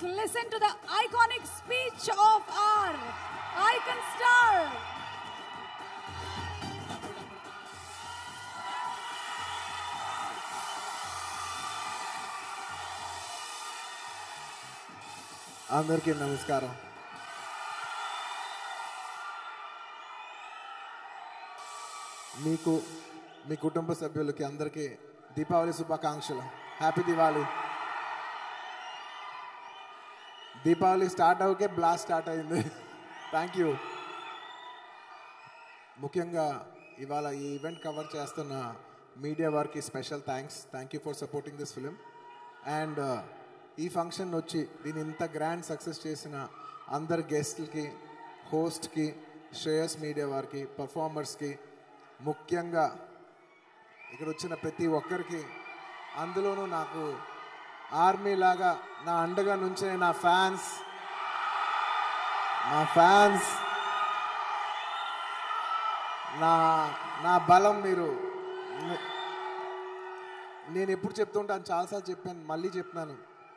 listen to the iconic speech of our icon star. అందరికీ నమస్కారం మీకు మీ కుటుంబ సభ్యులకి అందరికీ దీపావళి శుభాకాంక్షలు హ్యాపీ దివాళీ దీపావళి స్టార్ట్ అవకే బ్లాస్ట్ స్టార్ట్ అయింది థ్యాంక్ యూ ముఖ్యంగా ఇవాళ ఈ ఈవెంట్ కవర్ చేస్తున్న మీడియా వారికి special thanks thank you for supporting this film and ఈ ఫంక్షన్ వచ్చి దీని ఇంత గ్రాండ్ సక్సెస్ చేసిన అందరు గెస్ట్లకి హోస్ట్కి శ్రేయస్ మీడియా వారికి పర్ఫార్మర్స్కి ముఖ్యంగా ఇక్కడ వచ్చిన ప్రతి ఒక్కరికి అందులోనూ నాకు ఆర్మీ లాగా నా అండగా నుంచే నా ఫ్యాన్స్ నా ఫ్యాన్స్ నా నా బలం మీరు నేను ఎప్పుడు చెప్తుంటాను చాలాసార్లు చెప్పాను మళ్ళీ చెప్తున్నాను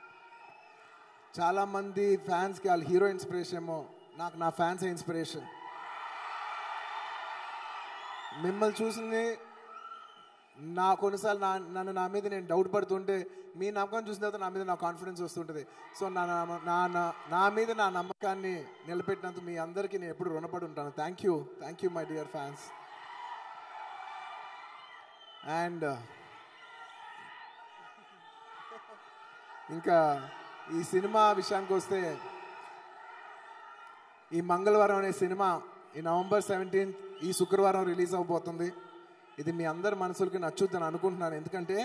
చాలామంది ఫ్యాన్స్కి వాళ్ళ హీరో ఇన్స్పిరేషన్ ఏమో నాకు నా ఫ్యాన్స్ ఇన్స్పిరేషన్ మిమ్మల్ని చూసింది నా కొన్నిసార్లు నా నన్ను నా మీద నేను డౌట్ పడుతుంటే మీ నమ్మకం చూసిన తర్వాత నా మీద నా కాన్ఫిడెన్స్ వస్తుంటుంది సో నా నా- నా నా- నా మీద నా నమ్మకాన్ని నిలబెట్టినందుకు మీ అందరికీ నేను ఎప్పుడు రుణపడి ఉంటాను thank you thank you my dear fans and ఇంకా ఈ సినిమా విషయానికి వస్తే ఈ మంగళవారం అనే సినిమా ఈ నవంబర్ సెవెంటీన్త్ ఈ శుక్రవారం రిలీజ్ అవబోతుంది ఇది మీ అందరి మనసులకి నచ్చుద్దని అనుకుంటున్నాను ఎందుకంటే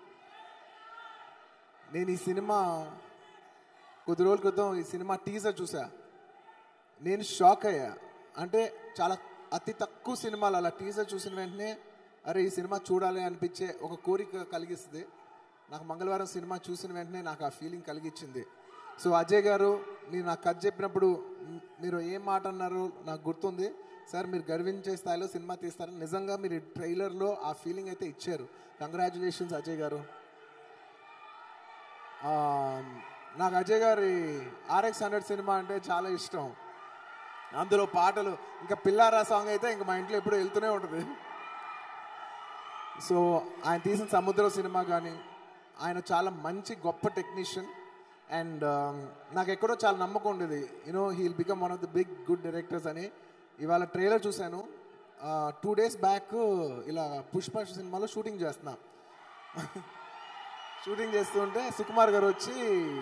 నేను ఈ సినిమా కొద్ది రోజుల క్రితం ఈ సినిమా టీజర్ చూసా నేను షాక్ అయ్యా అంటే చాలా అతి తక్కువ సినిమాలు అలా టీజర్ చూసిన వెంటనే అరే ఈ సినిమా చూడాలి అనిపించే ఒక కోరిక కలిగిస్తుంది నాకు మంగళవారం సినిమా చూసిన వెంటనే నాకు ఆ ఫీలింగ్ కలిగించింది సో అజయ్ గారు మీరు నాకు కథ చెప్పినప్పుడు మ్, మీరు ఏం మాట అన్నారో నాకు గుర్తుంది సార్ మీరు గర్వించే స్థాయిలో సినిమా తీస్తారు నిజంగా మీరు ట్రైలర్లో ఆ ఫీలింగ్ అయితే ఇచ్చారు కంగ్రాచులేషన్స్ అజయ్ గారు ఆ, నాకు అజయ్ గారి ఆర్ఎక్స్ హండ్రెడ్ సినిమా అంటే చాలా ఇష్టం అందులో పాటలు ఇంకా పిల్లారా సాంగ్ అయితే ఇంకా మా ఇంట్లో ఎప్పుడు వెళ్తూనే ఉంటుంది సో ఆయన తీసిన సముద్ర సినిమా కానీ ఆయన చాలా మంచి గొప్ప టెక్నీషియన్ అండ్ నాకు ఎక్కడో చాలా నమ్మకం ఉండేది you know he'll become one of the big good directors అని ఇవాళ ట్రైలర్ చూశాను టూ డేస్ బ్యాక్ ఇలా పుష్ప సినిమాలో షూటింగ్ చేస్తున్నా షూటింగ్ చేస్తుంటే సుకుమార్ గారు వచ్చి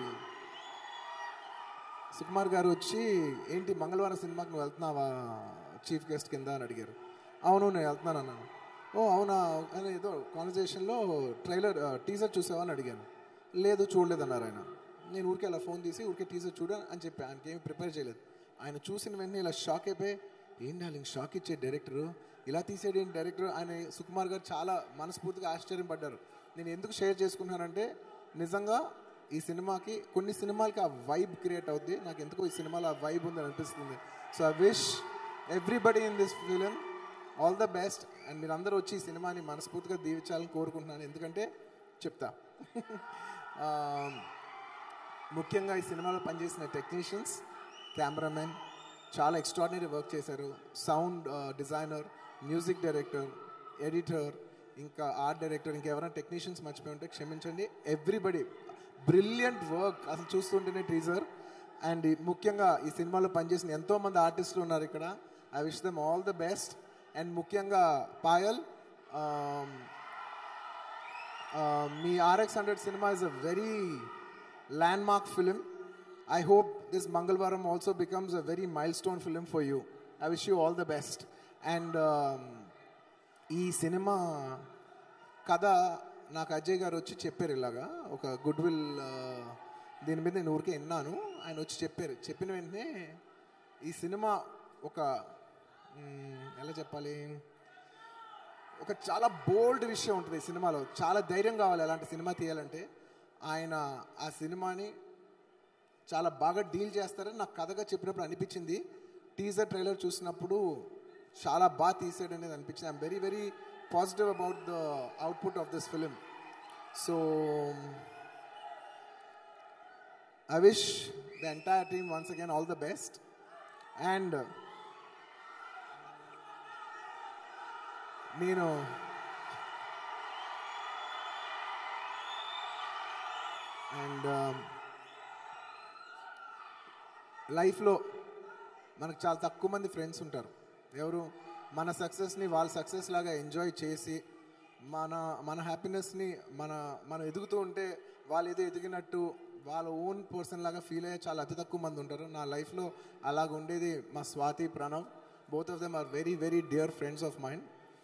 సుకుమార్ గారు వచ్చి ఏంటి మంగళవారం సినిమాకి నువ్వు వెళ్తున్నావా చీఫ్ గెస్ట్ కింద అని అడిగారు అవును నేను వెళ్తున్నాను అన్నాను ఓ అవునా అని ఏదో కాన్వర్జేషన్లో ట్రైలర్ టీజర్ చూసావా అని అడిగాను లేదు చూడలేదు అన్నారు ఆయన నేను ఊరికే అలా ఫోన్ తీసి ఊరికే టీజర్ చూడ అని చెప్పి ఆయనకి ఏమి ప్రిపేర్ చేయలేదు ఆయన చూసిన వెంటనే ఇలా షాక్ అయిపోయి ఏం డార్లింగ్ షాక్ ఇచ్చే డైరెక్టరు ఇలా తీసేది ఏంటి డైరెక్టర్ ఆయన సుకుమార్ గారు చాలా మనస్ఫూర్తిగా ఆశ్చర్యపడ్డారు నేను ఎందుకు షేర్ చేసుకున్నానంటే నిజంగా ఈ సినిమాకి కొన్ని సినిమాలకి ఆ వైబ్ క్రియేట్ అవుద్ది నాకు ఎందుకో ఈ సినిమాలో ఆ వైబ్ ఉందని అనిపిస్తుంది so I wish everybody in this film all the best and మీరందరూ వచ్చి ఈ సినిమాని మనస్ఫూర్తిగా దీవించాలని కోరుకుంటున్నాను ఎందుకంటే చెప్తా ఆ, ముఖ్యంగా ఈ సినిమాలో పనిచేసిన టెక్నీషియన్స్ కెమెరామెన్ చాలా ఎక్స్ట్రాడినరీ వర్క్ చేశారు sound designer music director editor ఇంకా ఆర్ట్ డైరెక్టర్ ఇంకా ఎవరైనా టెక్నీషియన్స్ మర్చిపోయి ఉంటే క్షమించండి ఎవ్రీబడి బ్రిలియంట్ వర్క్ అసలు చూస్తుంటేనే టీజర్ అండ్ ముఖ్యంగా ఈ సినిమాలో పనిచేసిన ఎంతో మంది ఆర్టిస్టులు ఉన్నారు ఇక్కడ I wish them all the best and ముఖ్యంగా పాయల్ um, uh, మీ ఆర్ఎక్స్ హండ్రెడ్ సినిమా is a very landmark film I hope this Mangalavaaram also becomes a very milestone film for you I wish you all the best and ఈ సినిమా కథ నాకు అజయ్ గారు వచ్చి చెప్పారు ఇలాగా ఒక గుడ్ విల్ దీని మీద నేను ఊరికే విన్నాను ఆయన వచ్చి చెప్పారు చెప్పిన వెంటనే ఈ సినిమా ఒక మ్, ఎలా చెప్పాలి ఒక చాలా బోల్డ్ విషయం ఉంటుంది ఈ సినిమాలో చాలా ధైర్యం కావాలి అలాంటి సినిమా తీయాలంటే ఆయన ఆ సినిమాని చాలా బాగా డీల్ చేస్తారని నాకు కథగా చెప్పినప్పుడు అనిపించింది టీజర్ ట్రైలర్ చూసినప్పుడు చాలా బాగా తీసాడు అనేది అనిపించింది I'm very very positive about the output of this film so I wish the entire team once again all the best. And uh, నేను అండ్ లైఫ్లో మనకు చాలా తక్కువ మంది ఫ్రెండ్స్ ఉంటారు ఎవరు మన సక్సెస్ని వాళ్ళ సక్సెస్ లాగా ఎంజాయ్ చేసి మన మన హ్యాపీనెస్ని మన మనం ఎదుగుతూ ఉంటే వాళ్ళు ఏదో ఎదిగినట్టు వాళ్ళ ఓన్ పర్సన్ లాగా ఫీల్ అయ్యే చాలా అతి తక్కువ మంది ఉంటారు నా లైఫ్లో అలాగ ఉండేది మా Swathi Pranav both of them are very very dear friends of mine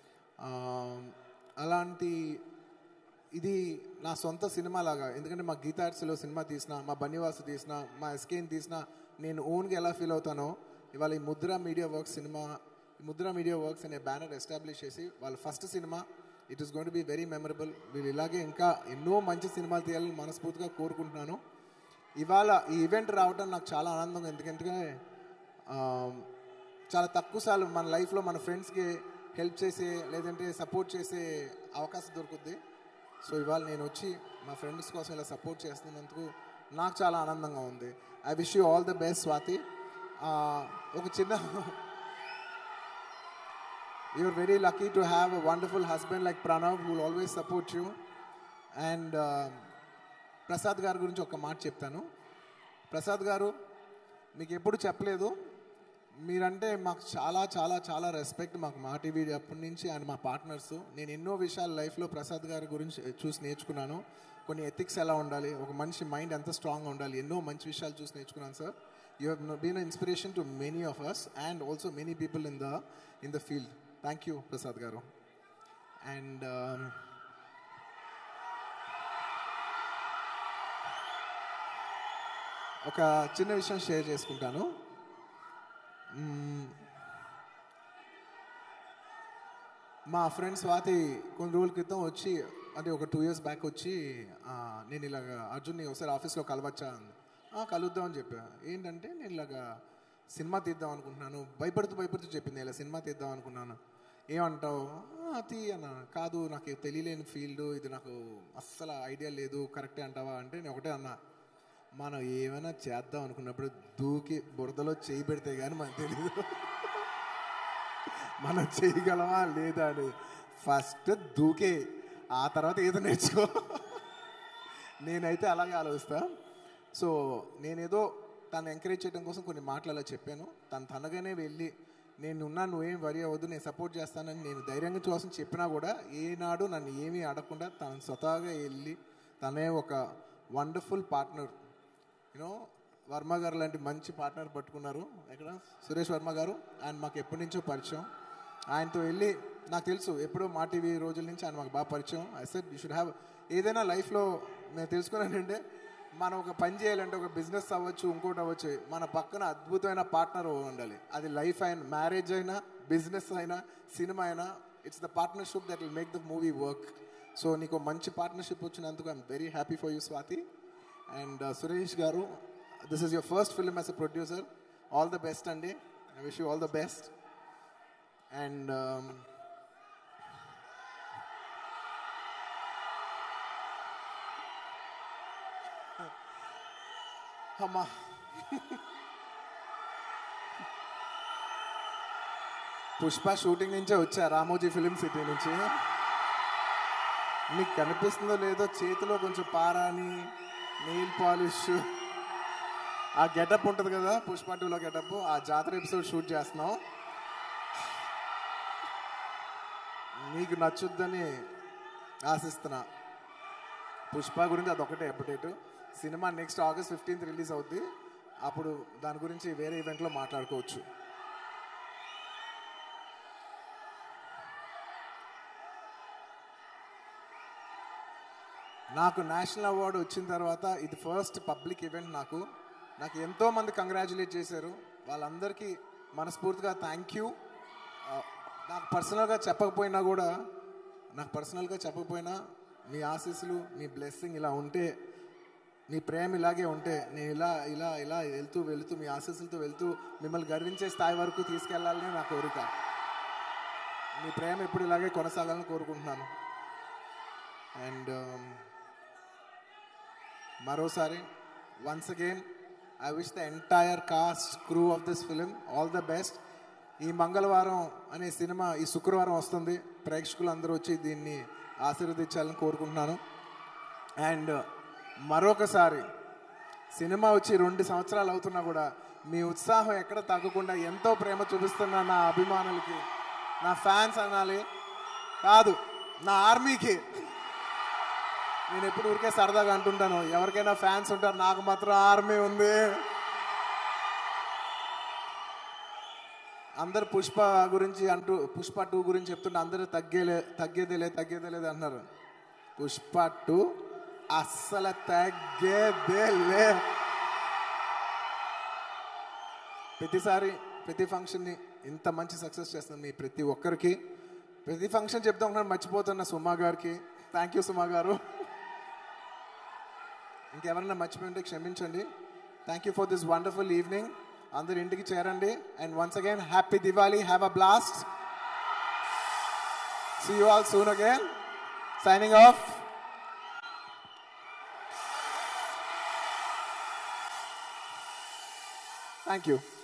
అలాంటి ఇది నా సొంత సినిమా లాగా ఎందుకంటే మా గీతార్ట్స్లో సినిమా తీసిన మా బన్నివాసు తీసిన మా ఎస్కేన్ తీసిన నేను ఓన్గా ఎలా ఫీల్ అవుతానో ఇవాళ ఈ ముద్ర మీడియా వర్క్స్ సినిమా ఈ ముద్ర మీడియా వర్క్స్ అనే బ్యానర్ ఎస్టాబ్లిష్ చేసి వాళ్ళ ఫస్ట్ సినిమా it is gonna be very memorable వీళ్ళు ఇలాగే ఇంకా ఎన్నో మంచి సినిమాలు తీయాలని మనస్ఫూర్తిగా కోరుకుంటున్నాను ఇవాళ ఈ ఈవెంట్ రావడం నాకు చాలా ఆనందంగా ఎందుకంటే ఆ, చాలా తక్కువ సార్లు మన లైఫ్లో మన ఫ్రెండ్స్కి హెల్ప్ చేసే లేదంటే సపోర్ట్ చేసే అవకాశం దొరుకుద్ది సో ఇవాళ నేను వచ్చి మా ఫ్రెండ్స్ కోసం ఇలా సపోర్ట్ చేస్తున్నందుకు నాకు చాలా ఆనందంగా ఉంది I wish you all the best Swathi ఆ, ఒక చిన్న you're very lucky to have a wonderful husband like Pranav who will always support you. And uh, Prasad గారి గురించి ఒక మాట చెప్తాను ప్రసాద్ గారు మీకు ఎప్పుడు చెప్పలేదు మీరంటే మాకు చాలా చాలా చాలా రెస్పెక్ట్ మాకు మా టీవీ అప్పటి నుంచి ఆయన మా పార్ట్నర్స్ నేను ఎన్నో విషయాలు లైఫ్లో ప్రసాద్ గారి గురించి చూసి నేర్చుకున్నాను కొన్ని ఎథిక్స్ ఎలా ఉండాలి ఒక మనిషి మైండ్ ఎంత స్ట్రాంగ్గా ఉండాలి ఎన్నో మంచి విషయాలు చూసి నేర్చుకున్నాను sir you have been inspiration to many of us and also many people in the in the field thank you Prasad garu and ఒక చిన్న విషయం షేర్ చేసుకుంటాను మ్మ్. మా ఫ్రెండ్ స్వాతి కొన్ని రోజుల క్రితం వచ్చి అంటే ఒక టూ ఇయర్స్ బ్యాక్ వచ్చి ఆ, నేను ఇలాగ అర్జున్ని ఒకసారి ఆఫీస్లో కలవచ్చా అంది "ఆ, కలుద్దాం అని చెప్పా ఏంటంటే నేను ఇలాగ సినిమా తీద్దాం అనుకుంటున్నాను భయపడుతూ భయపడుతూ చెప్పింది ఇలా సినిమా తీద్దాం అనుకున్నాను ఏమంటావు "ఆ, తీ అన్న కాదు నాకు తెలియలేని ఫీల్డ్ ఇది నాకు అస్సలు ఐడియా లేదు కరెక్టే అంటావా అంటే నేను ఒకటే అన్నా మనం ఏమైనా చేద్దాం అనుకున్నప్పుడు దూకి బురదలో చేయి పెడితే కానీ మనకు తెలియదు మనం చేయగలమా లేదా అని ఫస్ట్ దూకే ఆ తర్వాత ఏదో నేర్చుకో నేనైతే అలాగే ఆలోచిస్తా సో నేనేదో తను ఎంకరేజ్ చేయడం కోసం కొన్ని మాటలు అలా చెప్పాను తను తనగానే వెళ్ళి నేను ఉన్నా నువ్వేం వరి అవ్వద్దు నేను సపోర్ట్ చేస్తానని నేను ధైర్యంగా చూసిన చెప్పినా కూడా ఏనాడు నన్ను ఏమీ అడగకుండా తను స్వతహాగా వెళ్ళి తనే ఒక వండర్ఫుల్ పార్ట్నర్ యూనో వర్మ గారు లాంటి మంచి పార్ట్నర్ పట్టుకున్నారు ఎక్కడ సురేష్ వర్మ గారు ఆయన మాకు ఎప్పటి నుంచో పరిచయం ఆయనతో వెళ్ళి నాకు తెలుసు ఎప్పుడో మా టీవీ రోజుల నుంచి ఆయన మాకు బాగా పరిచయం I said you should have ఏదైనా లైఫ్లో నేను తెలుసుకున్నానంటే మనం ఒక పని చేయాలంటే ఒక బిజినెస్ అవ్వచ్చు ఇంకోటి అవ్వచ్చు మన పక్కన అద్భుతమైన పార్ట్నర్ ఉండాలి అది లైఫ్ అయినా మ్యారేజ్ అయినా బిజినెస్ అయినా సినిమా అయినా it's the partnership that will make the movie work so నీకు మంచి పార్ట్నర్షిప్ వచ్చినందుకు I'm very happy for you Swathi and Suresh garu this is your first film as a producer all the best అండి I wish you all the best and అమ్మా Pushpa shooting నుంచే వచ్చా Ramoji film city నుంచి మీకు కనిపిస్తుందో లేదో చేతిలో కొంచెం పారాని నెయిల్ పాలిష్ ఆ గెటప్ ఉంటుంది కదా పుష్ప టూలో గెటప్ ఆ జాతర ఎపిసోడ్ షూట్ చేస్తున్నాం మీకు నచ్చుద్దని ఆశిస్తున్నా పుష్ప గురించి అదొకటే అప్డేట్ సినిమా నెక్స్ట్ ఆగస్ట్ ఫిఫ్టీన్త్ రిలీజ్ అవుద్ది అప్పుడు దాని గురించి వేరే ఈవెంట్లో మాట్లాడుకోవచ్చు నాకు నేషనల్ అవార్డు వచ్చిన తర్వాత ఇది ఫస్ట్ పబ్లిక్ ఈవెంట్ నాకు నాకు ఎంతో మంది కంగ్రాచులేట్ చేశారు వాళ్ళందరికీ మనస్ఫూర్తిగా థ్యాంక్ యూ నాకు పర్సనల్గా చెప్పకపోయినా కూడా నాకు పర్సనల్గా చెప్పకపోయినా మీ ఆశీస్సులు మీ బ్లెస్సింగ్ ఇలా ఉంటే మీ ప్రేమ ఇలాగే ఉంటే నేను ఇలా ఇలా ఇలా వెళ్తూ వెళ్తూ మీ ఆశీస్సులతో వెళ్తూ మిమ్మల్ని గర్వించే స్థాయి వరకు తీసుకెళ్లాలని నా కోరిక మీ ప్రేమ ఎప్పుడు ఇలాగే కొనసాగాలని కోరుకుంటున్నాను అండ్ మరోసారి once again I wish the entire cast crew of this film all the best ఈ మంగళవారం అనే సినిమా ఈ శుక్రవారం వస్తుంది ప్రేక్షకులు అందరూ వచ్చి దీన్ని ఆశీర్వదించాలని కోరుకుంటున్నాను అండ్ మరొకసారి సినిమా వచ్చి రెండు సంవత్సరాలు అవుతున్నా కూడా మీ ఉత్సాహం ఎక్కడ తగ్గకుండా ఎంతో ప్రేమ చూపిస్తున్న నా అభిమానులకి నా ఫ్యాన్స్ అనాలి కాదు నా ఆర్మీకి నేను ఎప్పుడు ఊరికే సరదాగా అంటుంటాను ఎవరికైనా ఫ్యాన్స్ ఉంటారు నాకు మాత్రం ఆర్మీ ఉంది అందరు పుష్ప గురించి అంటూ పుష్ప టూ గురించి చెప్తుంటే అందరూ తగ్గేలే తగ్గేదేలే తగ్గేదేలేదు అన్నారు పుష్ప టూ అస్సలు తగ్గేదేలే ప్రతిసారి ప్రతి ఫంక్షన్ని ఇంత మంచి సక్సెస్ చేస్తుంది మీ ప్రతి ఒక్కరికి ప్రతి ఫంక్షన్ చెప్తా ఉన్నాను మర్చిపోతున్న సుమా గారికి థ్యాంక్ యూ సుమా గారు ఇంకెవరన్నా మర్చిపోయి ఉంటే క్షమించండి thank you for this wonderful evening అందరు ఇంటికి చేరండి and once again happy Diwali have a blast see you all soon again signing off thank you